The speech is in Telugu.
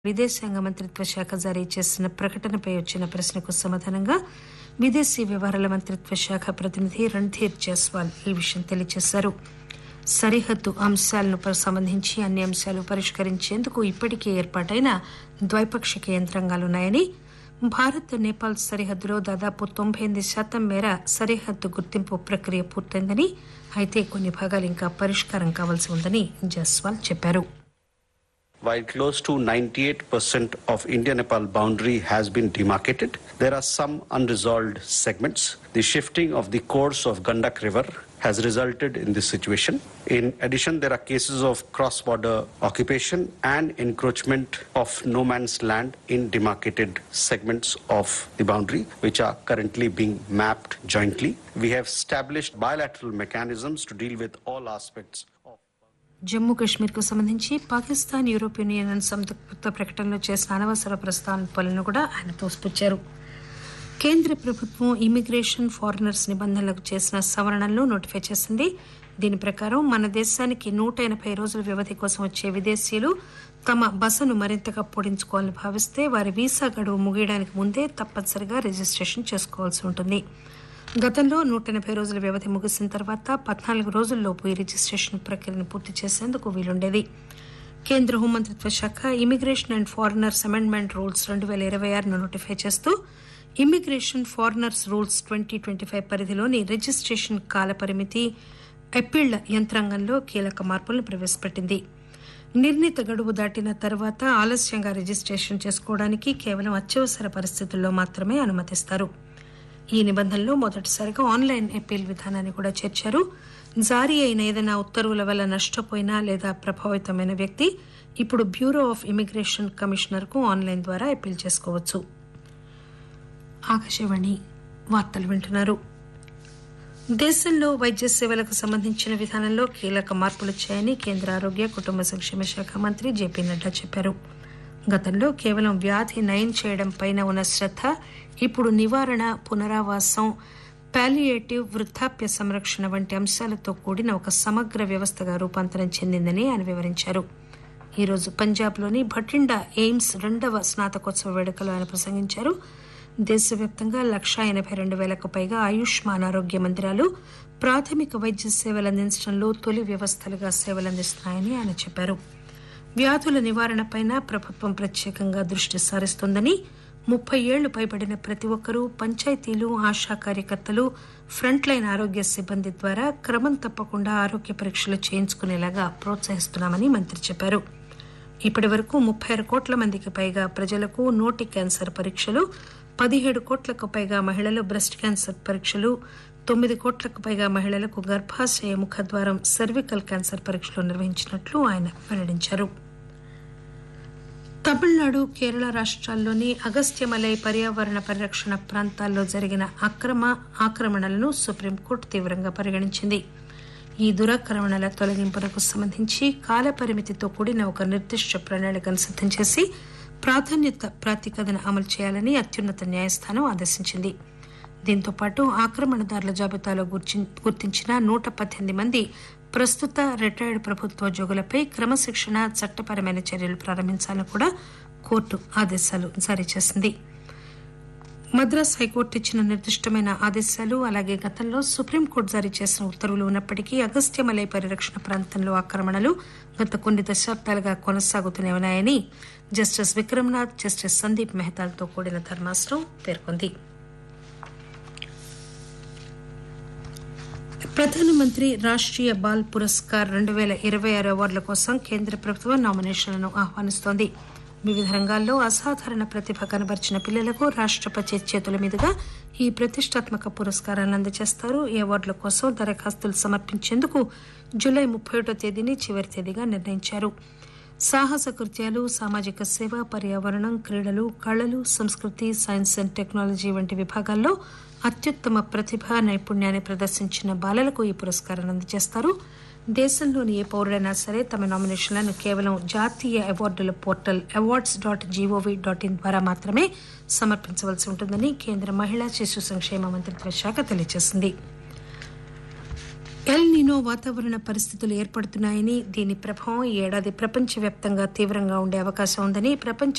విదేశాంగ మంత్రిత్వ శాఖ జారీ చేసిన ప్రకటనపై వచ్చిన ప్రశ్నకు సమాధానంగా విదేశీ వ్యవహారాల మంత్రిత్వ శాఖ ప్రతినిధి రణ్ధీర్ జైస్వాల్ ఈ విషయం తెలియజేశారు సరిహద్దు అంశాలను ప- సంబంధించి అన్ని అంశాలు పరిష్కరించేందుకు ఇప్పటికే ఏర్పాటైన ద్వైపాక్షిక యంత్రాంగాలున్నాయని భారత్ నేపాల్ సరిహద్దులో దాదాపు తొంభై ఎనిమిది శాతం మేర సరిహద్దు గుర్తింపు ప్రక్రియ పూర్తయిందని అయితే కొన్ని భాగాలు ఇంకా పరిష్కారం కావాల్సి ఉందని జైస్వాల్ చెప్పారు While close to 98% of India-Nepal boundary has been demarcated, there are some unresolved segments. The shifting of the course of Gandak River has resulted in this situation. In addition, there are cases of cross-border occupation and encroachment of no man's land in demarcated segments of the boundary, which are currently being mapped jointly. We have established bilateral mechanisms to deal with all aspects of Jammu Kashmir కు సంబంధించి పాకిస్తాన్ యూరోపియన్ యూనియన్ సంయుక్త ప్రకటనలో చేసిన అనవసర ప్రస్తావనలను కూడా ఆయన తోసిపుచ్చారు కేంద్ర ప్రభుత్వం ఇమిగ్రేషన్ ఫారినర్స్ నిబంధనలకు చేసిన సవరణలను నోటిఫై చేసింది దీని ప్రకారం మన దేశానికి నూట ఎనభై రోజుల వ్యవధి కోసం వచ్చే విదేశీయులు తమ బసను మరింతగా పొడించుకోవాలని భావిస్తే వారి వీసా గడువు ముగియడానికి ముందే తప్పనిసరిగా రిజిస్ట్రేషన్ చేసుకోవాల్సి ఉంటుంది గతంలో నూట ఎనభై రోజుల వ్యవధి ముగిసిన తర్వాత పద్నాలుగు రోజుల్లోపు ఈ రిజిస్ట్రేషన్ ప్రక్రియను పూర్తి చేసేందుకు వీలుండేది కేంద్ర హోంమంత్రిత్వ శాఖ immigration and foreigners amendment rules రెండు వేల ఇరవై ఆరును నోటిఫై చేస్తూ immigration foreigners rules twenty twenty five పరిధిలోని రిజిస్ట్రేషన్ కాల పరిమితి అప్పీళ్ల యంత్రాంగంలో కీలక మార్పులను ప్రవేశపెట్టింది నిర్ణీత గడువు దాటిన తర్వాత ఆలస్యంగా రిజిస్ట్రేషన్ చేసుకోవడానికి కేవలం అత్యవసర పరిస్థితుల్లో మాత్రమే అనుమతిస్తారు ఈ నిబంధనలో మొదటిసారిగా ఆన్లైన్ అప్పీల్ విధానాన్ని కూడా చేర్చారు జారీ అయిన ఏదైనా ఉత్తర్వుల వల్ల నష్టపోయినా లేదా ప్రభావితమైన వ్యక్తి ఇప్పుడు బ్యూరో ఆఫ్ ఇమిగ్రేషన్ కమిషనర్ కు ఆన్లైన్ ద్వారా అప్పీల్ చేసుకోవచ్చు ఆకాశవాణి వార్తలు వింటున్నారు దేశంలో వైద్య సేవలకు సంబంధించిన విధానంలో కీలక మార్పులు వచ్చాయని కేంద్ర ఆరోగ్య కుటుంబ సంక్షేమ శాఖ మంత్రి జేపీ నడ్డా చెప్పారు గతంలో కేవలం వ్యాధి నయం చేయడం పైన ఉన్న శ్రద్ధ ఇప్పుడు నివారణ పునరావాసం పాలియేటివ్ వృద్ధాప్య సంరక్షణ వంటి అంశాలతో కూడిన ఒక సమగ్ర వ్యవస్థగా రూపాంతరం చెందిందని ఆయన వివరించారు ఈరోజు పంజాబ్లోని భటిండా ఎయిమ్స్ రెండవ స్నాతకోత్సవ వేడుకలో ఆయన ప్రసంగించారు దేశవ్యాప్తంగా లక్షా ఎనభై రెండు వేలకు పైగా ఆయుష్మాన్ ఆరోగ్య మందిరాలు ప్రాథమిక వైద్య సేవలు అందించడంలో తొలి వ్యవస్థలుగా సేవలందిస్తున్నాయని ఆయన చెప్పారు వ్యాధుల నివారణపైన ప్రభుత్వం ప్రత్యేకంగా దృష్టి సారిస్తోందని ముప్పై ఏళ్లు పైబడిన ప్రతి ఒక్కరూ పంచాయతీలు ఆశా కార్యకర్తలు ఫ్రంట్ లైన్ ఆరోగ్య సిబ్బంది ద్వారా క్రమం తప్పకుండా ఆరోగ్య పరీక్షలు చేయించుకునేలాగా ప్రోత్సహిస్తున్నామని మంత్రి చెప్పారు ఇప్పటి వరకు ముప్పై ఆరు కోట్ల మందికి పైగా ప్రజలకు నోటి క్యాన్సర్ పరీక్షలు పదిహేడు కోట్లకు పైగా మహిళలు బ్రెస్ట్ క్యాన్సర్ పరీక్షలు తొమ్మిది కోట్లకు పైగా మహిళలకు గర్భాశయ ముఖద్వారం సర్వికల్ క్యాన్సర్ పరీక్షలు నిర్వహించినట్లు ఆయన వెల్లడించారు తమిళనాడు కేరళ రాష్ట్రాల్లోని అగస్త్యమలై పర్యావరణ పరిరక్షణ ప్రాంతాల్లో జరిగిన అక్రమ ఆక్రమణలను సుప్రీంకోర్టు తీవ్రంగా పరిగణించింది ఈ దురాక్రమణల తొలగింపునకు సంబంధించి కాలపరిమితితో కూడిన ఒక నిర్దిష్ట ప్రణాళికను సిద్దం చేసి ప్రాధాన్యత ప్రాతిపదన అమలు చేయాలని అత్యున్నత న్యాయస్థానం ఆదేశించింది దీంతో పాటు ఆక్రమణదారుల జాబితాలో గుర్చి- గుర్తించిన నూట పద్దెనిమిది మంది ప్రస్తుత రిటైర్డ్ ప్రభుత్వోద్యోగులపై క్రమశిక్షణ చట్టపరమైన చర్యలు ప్రారంభించాలని కూడా కోర్టు ఆదేశాలు జారీ చేసింది మద్రాస్ హైకోర్టు ఇచ్చిన నిర్దిష్టమైన ఆదేశాలు అలాగే గతంలో సుప్రీంకోర్టు జారీ చేసిన ఉత్తర్వులు ఉన్నప్పటికీ అగస్త్యమలై పరిరక్షణ ప్రాంతంలో ఆక్రమణలు గత కొన్ని దశాబ్దాలుగా కొనసాగుతూనే ఉన్నాయని జస్టిస్ విక్రమ్నాథ్ జస్టిస్ సందీప్ మెహతాలతో కూడిన ధర్మాసనం పేర్కొంది ప్రధానమంత్రి రాష్ట్రీయ బాల్ పురస్కార్ రెండు వేల ఇరవై ఆరు అవార్డుల కోసం కేంద్ర ప్రభుత్వం నామినేషన్లను ఆహ్వానిస్తోంది వివిధ రంగాల్లో అసాధారణ ప్రతిభ కనబరిచిన పిల్లలకు రాష్ట్రపతి చేతుల మీదుగా ఈ ప్రతిష్టాత్మక పురస్కారాలను అందజేస్తారు ఈ అవార్డుల కోసం దరఖాస్తులు సమర్పించేందుకు జూలై ముప్పై ఒకటో తేదీని చివరి తేదీగా నిర్ణయించారు సాహస కృత్యాలు సామాజిక సేవ పర్యావరణం క్రీడలు కళలు సంస్కృతి సైన్స్ అండ్ టెక్నాలజీ వంటి విభాగాల్లో అత్యుత్తమ ప్రతిభ నైపుణ్యాన్ని ప్రదర్శించిన బాలలకు ఈ పురస్కారాన్ని అందజేస్తారు దేశంలోని ఏ పౌరుడైనా సరే తమ నామినేషన్లను కేవలం జాతీయ అవార్డుల portal awards dot GOV dot in ద్వారా మాత్రమే సమర్పించవలసి ఉంటుందని కేంద్ర మహిళా శిశు సంక్షేమ మంత్రిత్వ శాఖ తెలియజేసింది ఎల్ నినో వాతావరణ పరిస్థితులు ఏర్పడుతున్నాయని దీని ప్రభావం ఈ ఏడాది ప్రపంచవ్యాప్తంగా తీవ్రంగా ఉండే అవకాశం ఉందని ప్రపంచ